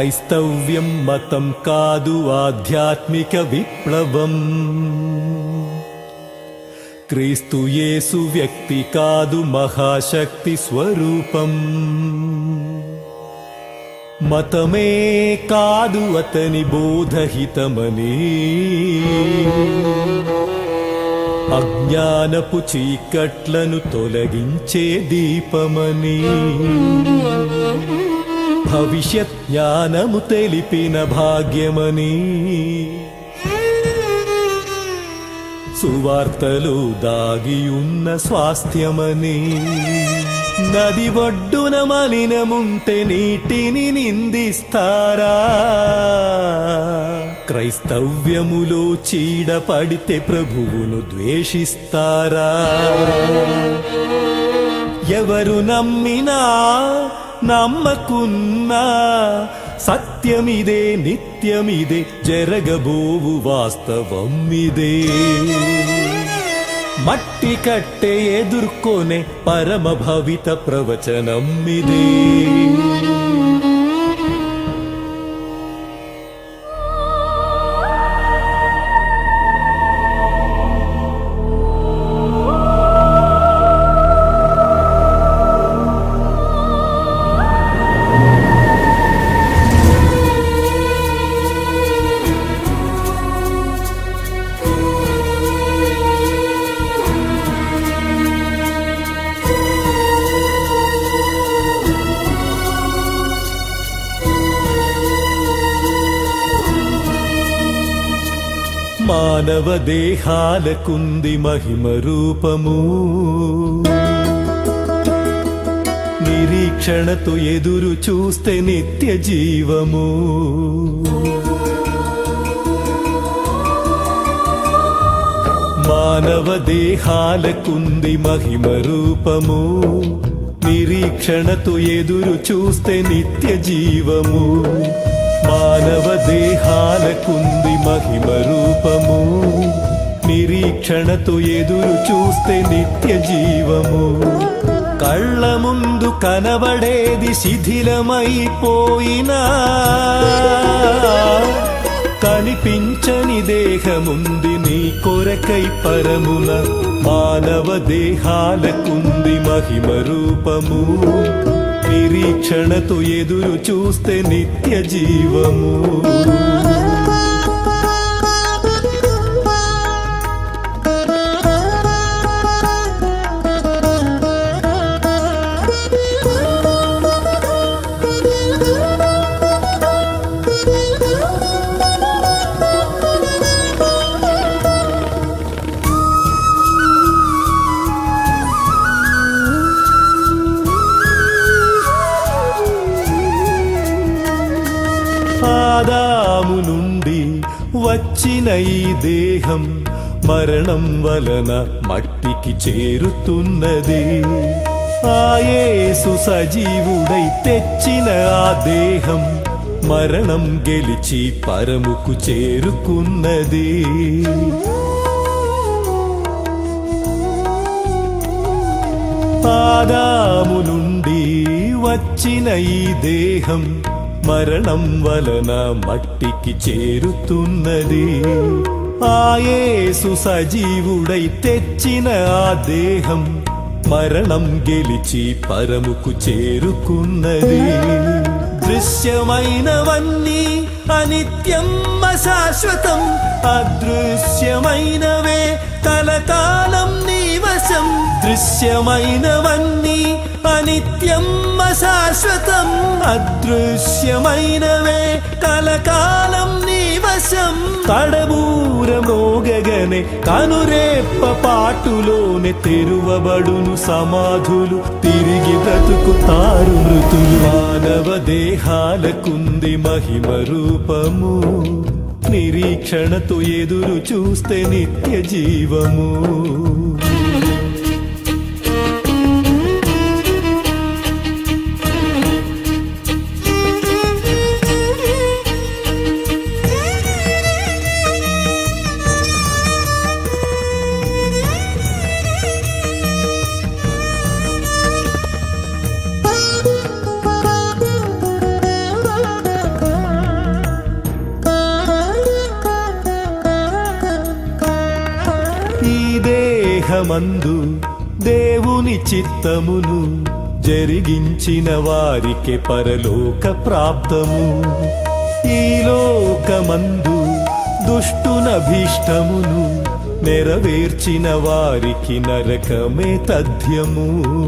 క్రైస్తవ్యం మతం కాదు ఆధ్యాత్మిక విప్లవం క్రీస్తు యేసు వ్యక్తి కాదు మహాశక్తి స్వరూపం మతమే కాదు అతని బోధహితమని అజ్ఞానపు చీకట్లను తొలగించే దీపమని భవిష్యత్ జ్ఞానము తెలిపిన భాగ్యమని సువార్తలు దాగియున్న స్వాస్థ్యమని నది ఒడ్డున మలినముంటే నీటిని నిందిస్తారా క్రైస్తవ్యములో చీడ పడితే ప్రభువును ద్వేషిస్తారా ఎవరు నమ్మినా నమ్మకున్నా సత్యమిదే నిత్యమిదే జరగబోవు వాస్తవం ఇదే మట్టి కట్టె ఎదుర్కొనే పరమ భవిత ప్రవచనం ఇదే మానవ దేహాలకుంది మహిమ రూపము నిరీక్షణతో ఎదురు చూస్తే నిత్య జీవము మానవ దేహాలకుంది మహిమ రూపము నిరీక్షణతో ఎదురు చూస్తే నిత్య జీవము మానవ దేహాలకుంది మహిమ రూపము నిరీక్షణతో ఎదురు చూస్తే నిత్య జీవము కళ్ళ ముందు కనబడేది శిథిలమైపోయినా కనిపించని దేహముంది నీ కొరకై పరమున మానవ దేహాలకుంది మహిమ రూపము నిరీక్షణతో ఎదురు చూస్తే నిత్య జీవము ఆదాము నుండి వచ్చిన ఈ దేహం మరణం వలన మట్టికి చేరుతున్నది ఆయేసు సజీవుడై తెచ్చిన ఆ దేహం మరణం గెలిచి పరముకు చేరుకున్నది ఆదాము నుండి వచ్చిన ఈ దేహం మరణం వలన మట్టికి చేరుతున్నది ఆయేసు సజీవుడై తెచ్చిన ఆ దేహం మరణం గెలిచి పరముకు చేరుకున్నది దృశ్యమైనవన్నీ అనిత్యం అశాశ్వతం అదృశ్యమైనవే కలకాలం నీవశం దృశ్యమైనవన్నీ అనిత్యం అశాశ్వతం అదృశ్యమైనవే కలకాలం నీవశం కడబూర మోగగనే కనురేప్ప పాటులోనే తెరువబడును సమాధులు తిరిగి బ్రతుకుతారు మృతులు మానవ దేహాలకుంది మహిమ రూపము నిరీక్షణతో ఎదురు చూస్తే నిత్య జీవము దేహమందు దేవుని చిత్తమును జరిగించిన వారికి పరలోక ప్రాప్తము ఈ లోకమందు దుష్టునభీష్టమును నెరవేర్చిన వారికి నరకమే తథ్యము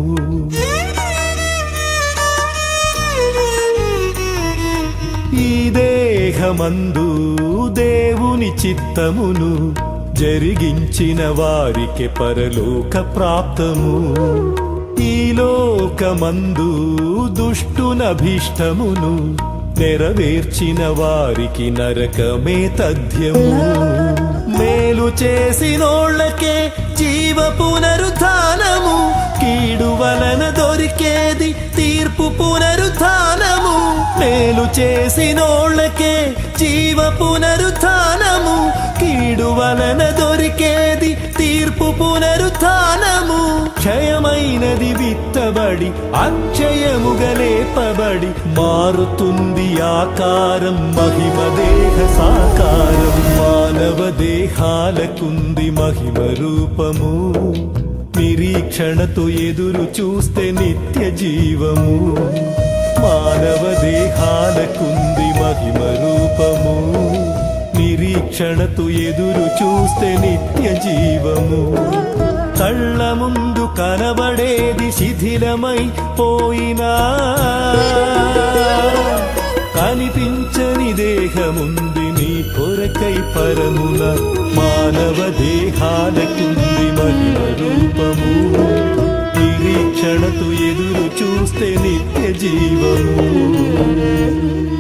ఈ దేహమందు దేవుని చిత్తమును జరిగించిన వారికి పరలోక ప్రాప్తము ఈ లోకమందు దుష్టునభీష్టమును నెరవేర్చిన వారికి నరకమే తథ్యము మేలు చేసినోళ్ళకే జీవ పునరుత్నము కీడు వలన దొరికేది తీర్పు పునరుత్నము మేలు చేసినోళ్ళకే జీవ పునరుత్నము కీడు వలన దొరికేది తీర్పు పునరుత్నము క్షయమైనది విత్తబడి అక్షయముగా లేపబడి మారుతుంది ఆకారం మహిమ దేహ సాకారం మానవ దేహాలకుంది మహిమ రూపము నిరీక్షణతో ఎదురు చూస్తే నిత్య జీవము మానవ దేహాలకుంది మహిమ రూపము నిరీక్షణతో ఎదురు చూస్తే నిత్య జీవము కళ్ళ ముందు కనబడేది శిథిలమై పోయినా కనిపించని దేహముంది నీ కొరకై పరమున మానవ దేహాలకుంది మహిమ రూపము నిరీక్షణతో ఎదురు చూస్తే నిత్య జీవము